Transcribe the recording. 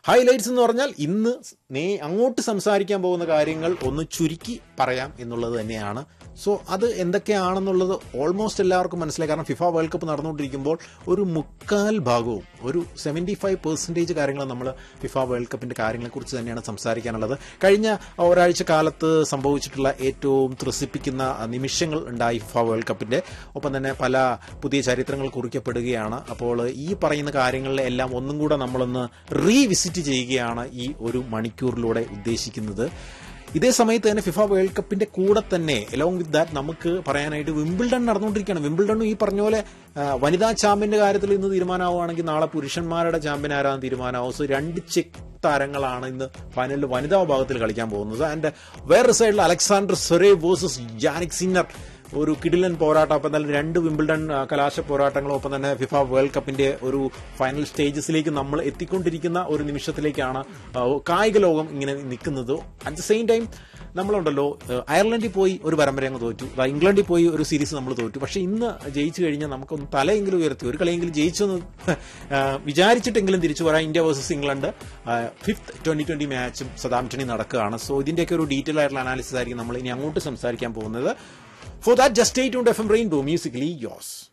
Highlights എന്ന് പറഞ്ഞാൽ ഇന്ന് നേ അങ്ങോട്ട് സംസാരിക്കാൻ പോകുന്ന കാര്യങ്ങൾ ഒന്ന് ചുരുക്കി പറയാം എന്നുള്ളത് തന്നെയാണ് സോ അത് എന്തൊക്കെയാണെന്നുള്ളത് ഓൾമോസ്റ്റ് എല്ലാവർക്കും മനസ്സിലായി കാരണം ഫിഫ വേൾഡ് കപ്പ് നടന്നുകൊണ്ടിരിക്കുമ്പോൾ ഒരു മുക്കാൽ ഭാഗവും ഒരു സെവൻറ്റി ഫൈവ് പെർസെൻറ്റേജ് കാര്യങ്ങൾ നമ്മൾ ഫിഫ വേൾഡ് കപ്പിന്റെ കാര്യങ്ങളെക്കുറിച്ച് തന്നെയാണ് സംസാരിക്കാനുള്ളത് കഴിഞ്ഞ ഒരാഴ്ച കാലത്ത് സംഭവിച്ചിട്ടുള്ള ഏറ്റവും ത്രസിപ്പിക്കുന്ന നിമിഷങ്ങൾ ഉണ്ടായി ഫിഫ വേൾഡ് കപ്പിന്റെ ഒപ്പം തന്നെ പല പുതിയ ചരിത്രങ്ങൾ കുറിക്കപ്പെടുകയാണ് അപ്പോൾ ഈ പറയുന്ന കാര്യങ്ങളിലെ എല്ലാം ഒന്നും കൂടെ നമ്മളൊന്ന് റീവിസിറ്റ് ചെയ്യുകയാണ് ഈ ഒരു മണിക്കൂറിലൂടെ ഉദ്ദേശിക്കുന്നത് ഇതേ സമയത്ത് തന്നെ ഫിഫ വേൾഡ് കപ്പിന്റെ കൂടെ തന്നെ എലോങ് വിത്ത് ദാറ്റ് നമുക്ക് പറയാനായിട്ട് വിംബിൾഡൺ നടന്നുകൊണ്ടിരിക്കുകയാണ് വിംബിൾഡണും ഈ പറഞ്ഞ പോലെ ആ, വനിതാ ചാമ്പ്യന്റെ കാര്യത്തിൽ ഇന്ന് തീരുമാനമാവുകയാണെങ്കിൽ നാളെ പുരുഷന്മാരുടെ ചാമ്പ്യൻ ആരാന്ന് തീരുമാനമാവും സോ രണ്ട് ചെക്ക് താരങ്ങളാണ് ഇന്ന് ഫൈനലിൽ വനിതാ വിഭാഗത്തിൽ കളിക്കാൻ പോകുന്നത് ആൻഡ് വേറെ സൈഡിൽ അലക്സാണ്ടർ സൊരേ വേഴ്സസ് ജാനിക് സിന്നർ ഒരു കിടിലൻ പോരാട്ടം അപ്പം തന്നെ രണ്ട് വിംബിൾഡൺ ആ, കലാശ പോരാട്ടങ്ങളും ഒപ്പം തന്നെ ഫിഫ വേൾഡ് കപ്പിന്റെ ഒരു ഫൈനൽ സ്റ്റേജസിലേക്ക് നമ്മൾ എത്തിക്കൊണ്ടിരിക്കുന്ന ഒരു നിമിഷത്തിലേക്കാണ് ആ, കായിക ലോകം ഇങ്ങനെ നിൽക്കുന്നത് അറ്റ് ദ സെയിം ടൈം നമ്മളുണ്ടല്ലോ ആ, അയർലൻഡിൽ പോയി ഒരു പരമ്പര അങ്ങ് തോറ്റു ദാ ഇംഗ്ലണ്ടിൽ പോയി ഒരു സീരീസ് നമ്മൾ തോറ്റു പക്ഷെ ഇന്ന് ജയിച്ചു കഴിഞ്ഞാൽ നമുക്കൊന്ന് തലയെങ്കിലും ഉയർത്തി ഒരു കളിയെങ്കിലും ജയിച്ചെന്ന് ആ, വിചാരിച്ചിട്ടെങ്കിലും തിരിച്ചു വരാം India versus England fifth twenty twenty മാച്ചും സദാംപ്ടണിൽ നടക്കുകയാണ് സോ ഇതിന്റെയൊക്കെ ഒരു ഡീറ്റെയിൽ ആയിട്ടുള്ള അനാലിസിസ് ആയിരിക്കും നമ്മൾ ഇനി അങ്ങോട്ട് സംസാരിക്കാൻ പോകുന്നത് For that, just stay tuned FM Rainbow, musically yours.